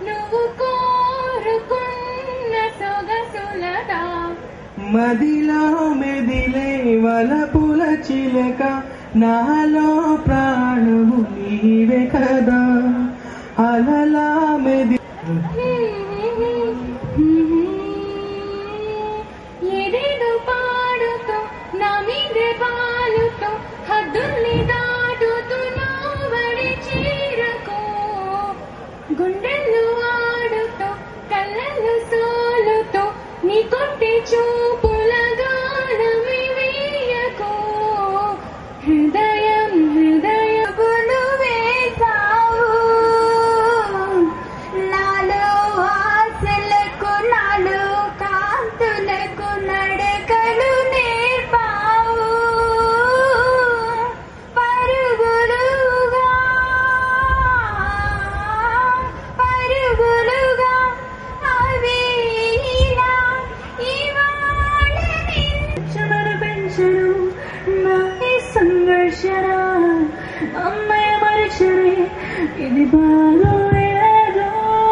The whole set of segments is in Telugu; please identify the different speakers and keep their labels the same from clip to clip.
Speaker 1: నువ్వు కోరుకున్న సొగసులదా
Speaker 2: మదిలో మెదిలే వలపుల చిలక నాలో ప్రాణము నీవే కదా అలలా మెది
Speaker 1: ఏదేదో పాడుతూ నా మీదే పాలుతూ హద్దుల్ని దాటుతూ నావడి చీరకు గుండెలు ఆడుతూ కళ్ళలు సోలుతూ నీ కొంటి చూపుల గానమి వీయకు హృదయం హృదయమును వేసావు నాలో ఆశలకు నాలో కాంతులకు నడకలు నేర్పావు పరుగులుగా పరుగులుగా అవి ఇలా ఇవాళ నిల్చుమను పెంచను నా ఈ సంఘర్షణ అమ్మయ్య మరుచరే ఇది బాగోయేదో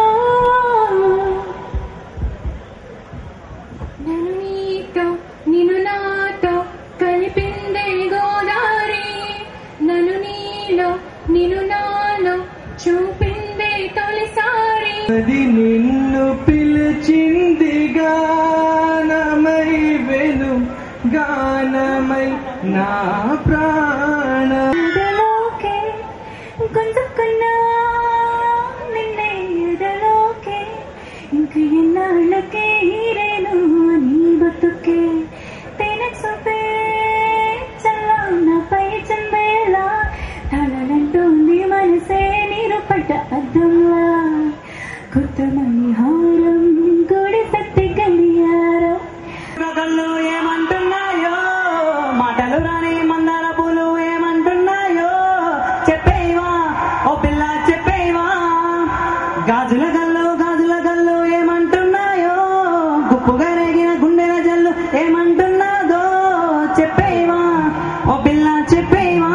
Speaker 1: నన్ను నీతో నిన్ను నాతో కలిపిందే గోదారి నన్ను నీలో నిన్ను నాలో చూపిందే తొలిసారి
Speaker 2: అది నిన్ను పిలిచింది గానమై వెను గానమై నా ప్రాణం
Speaker 1: ఎదలోకే గుంజుకున్నా నిన్నే ఎదలోకే ఇంక ఎన్నాళ్ళకే రేను నీ బతుకే తేనె చూపే చల్లపై చందేలా తలలంటూంది మనసే నీరు పడ్డ అద్దంలా కొత్తమని హారం గుడి సత్తి గడియారం
Speaker 2: కళ్ళు ఏమంటున్నాయో మాటలు రాని మందార పూలు ఏమంటున్నాయో చెప్పేవా ఓ పిల్ల చెప్పేవా గాజుల గల్లు గాజుల గల్లు ఏమంటున్నాయో గుప్పుగా రేగిన గుండెల జల్లు ఏమంటున్నాదో చెప్పేవా ఓ పిల్ల చెప్పేవా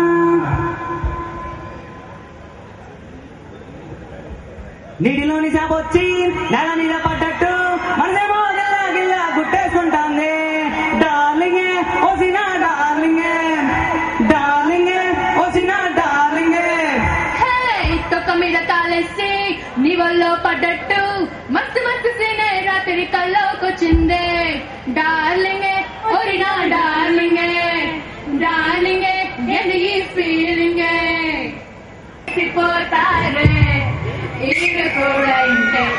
Speaker 2: నీటిలోని చేపొచ్చి నేల మీద పడ్డట్టు మనసేమో గిల్లా గిల్లా గుట్టేసుకుంటాంది డార్లింగే ఓసిన డార్లింగే డార్లింగే ఓసిన డార్లింగే
Speaker 1: తొక్క మీద తాళేసి నీ వల్ల పడ్డట్టు మస్తు మస్తు సీనే రాత్రి కల్లోకొచ్చిందే డార్లింగే ఓరినా డార్లింగే డార్లింగే ఏంది ఈ ఫీలింగే పోతారే ఈడు కూడా ఇంతే